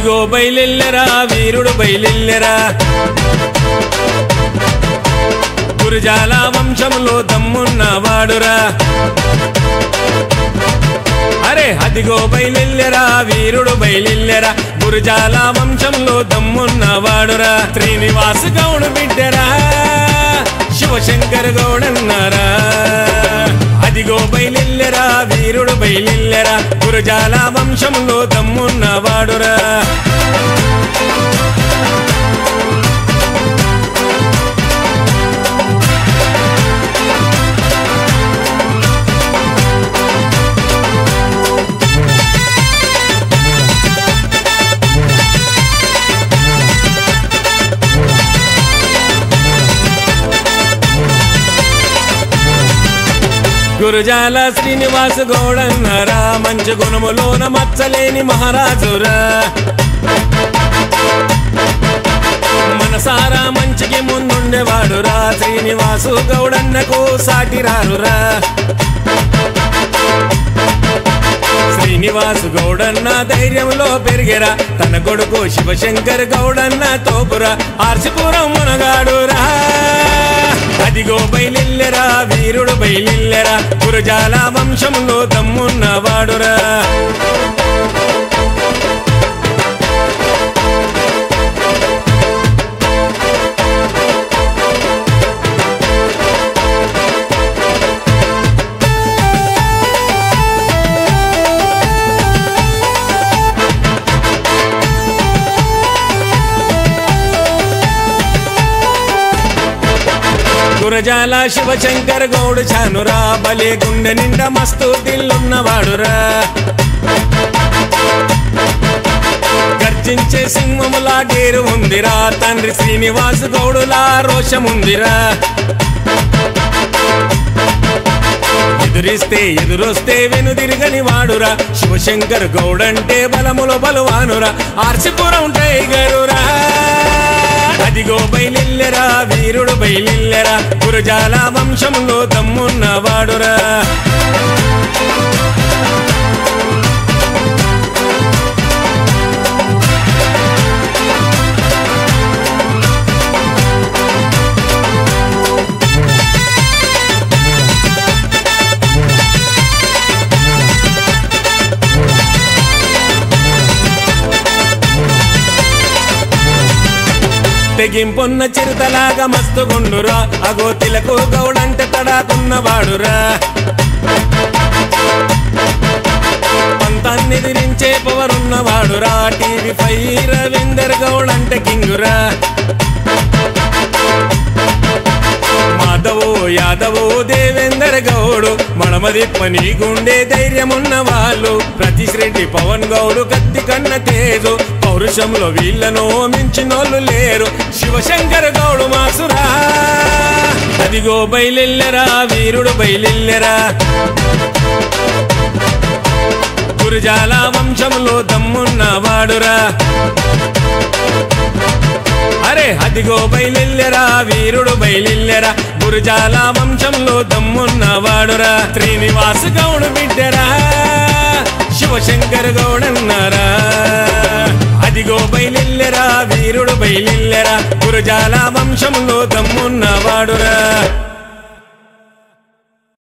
అదిగో బయలెల్లెరా వీరుడు బయలెల్లెరా గురుజాల వంశంలో దమ్మున్న వాడురా అరే అదిగో బయలెల్లెరా వీరుడు బయలెల్లెరా గురుజాల వంశంలో దమ్మున్న వాడురా శ్రీనివాస గౌడు బిడ్డరా శివశంకర్ గౌడన్నారా అదిగో బయలెల్లెరా వీరుడు బయలెల్లెరా గురుజాల వంశంలో దమ్మున్న వాడురా గురుజాల శ్రీనివాస గౌడన్నారా మంచి గుణములోన మచ్చలేని మహారాజురా మనసారా మంచికి ముందుండేవాడురా శ్రీనివాసు గౌడన్నకు సాటిరారురా శ్రీనివాసు గౌడన్న ధైర్యంలో పెరిగెరా తన కొడుకు శివశంకర్ గౌడన్న తోపురా ఆర్సిపురం మునగాడురా అదిగో బయలిల్లెరా వీరుడు బయలిల్లెరా గురుజాల వంశంలో దమ్మున్న వాడురా గురజాల శివశంకర్ గౌడు చానురా బలే గుండె నిండా మస్తు దిల్లున్నవాడురా గర్జించే సింహములా డేరు ఉందిరా తండ్రి శ్రీనివాస్ గౌడులా రోషముందిరా ఎదురిస్తే ఎదురొస్తే వెనుదిరగని వాడురా శివశంకర్ గౌడంటే బలములో బలవానురా ఆర్సిపురం టైగరురా అదిగో బయలిల్లెరా వీరుడు బయలిల్లెరా గురుజాల వంశంలో దమ్మున్న వాడురా తెగింపున్న చిరుతలాగా మస్తు గుండురా అగో తిలకు గౌడంటే తడాకున్నవాడురా పంతాన్ని ఎదిరించే పవరున్నవాడురా టీవీ ఫై రవీందర్ గౌడ్ అంటే కింగురా మాధవో యాదవో దేవేందర్ గౌడు మడమదిప్ప నీ గుండె ధైర్యమున్న వాళ్ళు ప్రతిశ్రెడ్డి పవన్ గౌడు కత్తి కన్న తేజు పౌరుషంలో వీళ్ళను మించినోళ్ళు లేరు శివశంకర్ గౌడు మాసురా అదిగో బయలెల్లెరా వీరుడు బయలెల్లెరా గురుజాల వంశంలో దమ్మున్న వాడురా అరే అదిగో బయలెల్లెరా వీరుడు బయలెల్లెరా గురుజాల వంశంలో దమ్మున్న వాడురా శ్రీనివాస గౌడు బిడ్డరా శివశంకర్ గౌడన్నారా అదిగో బయలెల్లెరా వీరుడు బయలెల్లెరా గురుజాల వంశంలో దమ్మున్న వాడురా